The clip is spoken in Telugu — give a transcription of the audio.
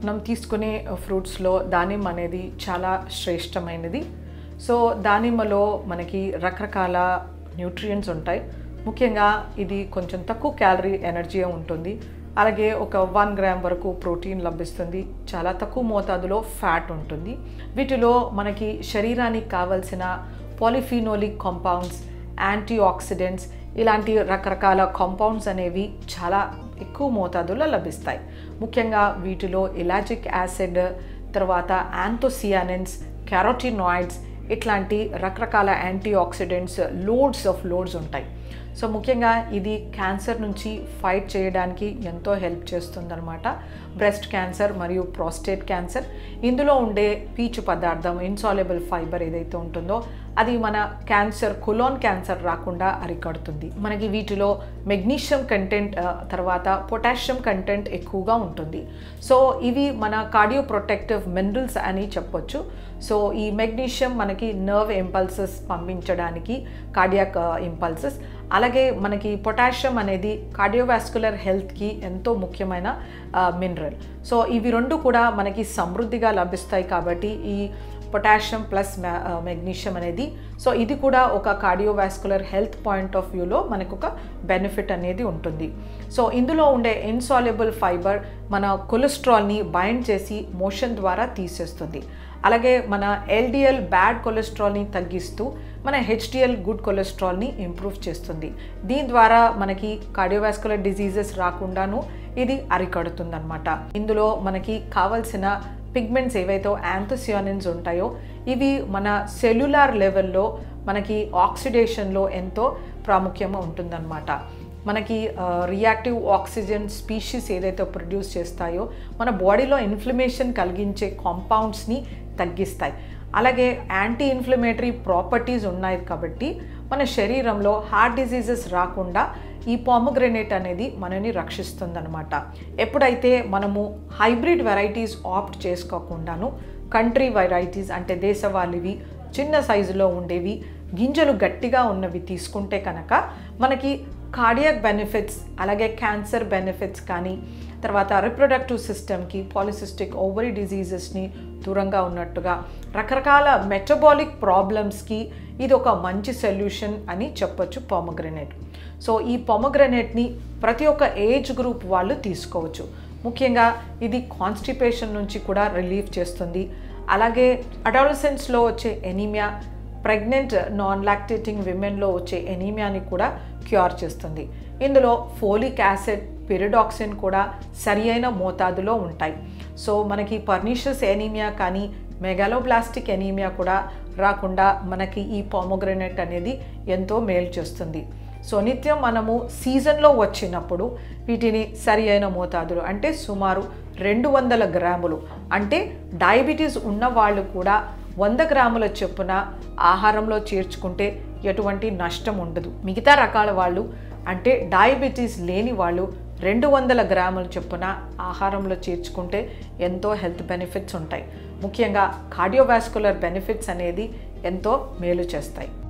మనం తీసుకునే ఫ్రూట్స్లో దానిమ్మ అనేది చాలా శ్రేష్టమైనది సో దానిమ్మలో మనకి రకరకాల న్యూట్రియంట్స్ ఉంటాయి ముఖ్యంగా ఇది కొంచెం తక్కువ క్యాలరీ ఎనర్జీ ఉంటుంది అలాగే ఒక వన్ గ్రామ్ వరకు ప్రోటీన్ లభిస్తుంది చాలా తక్కువ మోతాదులో ఫ్యాట్ ఉంటుంది వీటిలో మనకి శరీరానికి కావలసిన పాలిఫినోలిక్ కాంపౌండ్స్ యాంటీ ఆక్సిడెంట్స్ ఇలాంటి రకరకాల కాంపౌండ్స్ అనేవి చాలా ఎక్కువ మోతాదులో లభిస్తాయి ముఖ్యంగా వీటిలో ఇలాజిక్ యాసిడ్ తర్వాత యాంథోసియానిన్స్ క్యారోటినాయిడ్స్ ఇట్లాంటి రకరకాల antioxidants loads of loads ఉంటాయి సో ముఖ్యంగా ఇది క్యాన్సర్ నుంచి ఫైట్ చేయడానికి ఎంతో హెల్ప్ చేస్తుందన్నమాట బ్రెస్ట్ క్యాన్సర్ మరియు ప్రోస్టేట్ క్యాన్సర్ ఇందులో ఉండే పీచు పదార్థం ఇన్సాల్యుబుల్ ఫైబర్ ఏదైతే ఉంటుందో అది మన క్యాన్సర్ కులోన్ క్యాన్సర్ రాకుండా అరికడుతుంది మనకి వీటిలో మెగ్నీషియం కంటెంట్ ఆ, తర్వాత పొటాషియం కంటెంట్ ఎక్కువగా ఉంటుంది సో ఇవి మన కార్డియో ప్రొటెక్టివ్ మినరల్స్ అని చెప్పొచ్చు సో ఈ మెగ్నీషియం మనకి నర్వ్ ఇంపల్సెస్ పంపించడానికి కార్డియాక్ ఇంపల్సెస్ అలాగే మనకి పొటాషియం అనేది కార్డియోవాస్కులర్ హెల్త్కి ఎంతో ముఖ్యమైన మినరల్ సో ఇవి రెండు కూడా మనకి సమృద్ధిగా లభిస్తాయి కాబట్టి ఈ పొటాషియం ప్లస్ మెగ్నీషియం అనేది సో ఇది కూడా ఒక కార్డియోవాస్కులర్ హెల్త్ పాయింట్ ఆఫ్ వ్యూలో మనకు ఒక బెనిఫిట్ అనేది ఉంటుంది సో ఇందులో ఉండే ఇన్సాల్యుబుల్ ఫైబర్ మన కొలెస్ట్రాల్ని బైండ్ చేసి మోషన్ ద్వారా తీసేస్తుంది అలాగే మన ఎల్డిఎల్ బ్యాడ్ కొలెస్ట్రాల్ని తగ్గిస్తూ మన హెచ్డిఎల్ గుడ్ కొలెస్ట్రాల్ని ఇంప్రూవ్ చేస్తుంది దీని ద్వారా మనకి కార్డియోవాస్కులర్ డిజీజెస్ రాకుండాను ఇది అరికడుతుందన్నమాట ఇందులో మనకి కావలసిన పిగ్మెంట్స్ ఏవైతే యాంథోసియానిన్స్ ఉంటాయో ఇవి మన సెల్యులార్ లెవెల్లో మనకి ఆక్సిడేషన్లో ఎంతో ప్రాముఖ్యంగా ఉంటుందన్నమాట మనకి రియాక్టివ్ ఆక్సిజన్ స్పీషీస్ ఏదైతే ప్రొడ్యూస్ చేస్తాయో మన బాడీలో ఇన్ఫ్లమేషన్ కలిగించే కాంపౌండ్స్ని తగ్గిస్తాయి అలాగే యాంటీ ఇన్ఫ్లమేటరీ ప్రాపర్టీస్ ఉన్నాయి కాబట్టి మన శరీరంలో హార్ట్ డిసీజెస్ రాకుండా ఈ పామగ్రెనేట్ అనేది మనని రక్షిస్తుందన్నమాట ఎప్పుడైతే మనము హైబ్రిడ్ వెరైటీస్ ఆప్ట్ చేసుకోకుండాను కంట్రీ వెరైటీస్ అంటే దేశవాళివి చిన్న సైజులో ఉండేవి గింజలు గట్టిగా ఉన్నవి తీసుకుంటే కనుక మనకి కార్డియాక్ బెనిఫిట్స్ అలాగే క్యాన్సర్ బెనిఫిట్స్ కానీ తర్వాత రిప్రొడక్టివ్ సిస్టమ్కి పాలిసిస్టిక్ ఓవరీ డిజీజెస్ని దూరంగా ఉన్నట్టుగా రకరకాల మెటబాలిక్ ప్రాబ్లమ్స్కి ఇది ఒక మంచి సొల్యూషన్ అని చెప్పొచ్చు పామగ్రనేట్ సో ఈ పామగ్రనేట్ని ప్రతి ఒక్క ఏజ్ గ్రూప్ వాళ్ళు తీసుకోవచ్చు ముఖ్యంగా ఇది కాన్స్టిపేషన్ నుంచి కూడా రిలీఫ్ చేస్తుంది అలాగే అడాలసెన్స్లో వచ్చే ఎనీమియా ప్రెగ్నెంట్ నాన్ లాక్టేటింగ్ విమెన్లో వచ్చే ఎనీమియాని కూడా క్యూర్ చేస్తుంది ఇందులో ఫోలిక్ యాసిడ్ పిరిడాక్సిన్ కూడా సరి అయిన మోతాదులో ఉంటాయి సో మనకి పర్నిషియస్ ఎనీమియా కానీ మెగాలోబ్లాస్టిక్ ఎనీమియా కూడా రాకుండా మనకి ఈ పామోగ్రనేట్ అనేది ఎంతో మేలు చేస్తుంది సో నిత్యం మనము సీజన్లో వచ్చినప్పుడు వీటిని సరి అయిన మోతాదులు అంటే సుమారు రెండు వందల గ్రాములు అంటే డయాబెటీస్ ఉన్న వాళ్ళు కూడా వంద గ్రాముల చొప్పున ఆహారంలో చేర్చుకుంటే ఎటువంటి నష్టం ఉండదు మిగతా రకాల వాళ్ళు అంటే డయాబెటీస్ లేని వాళ్ళు రెండు వందల గ్రాముల చొప్పున ఆహారంలో చేర్చుకుంటే ఎంతో హెల్త్ బెనిఫిట్స్ ఉంటాయి ముఖ్యంగా కార్డియోవాస్కులర్ బెనిఫిట్స్ అనేది ఎంతో మేలు చేస్తాయి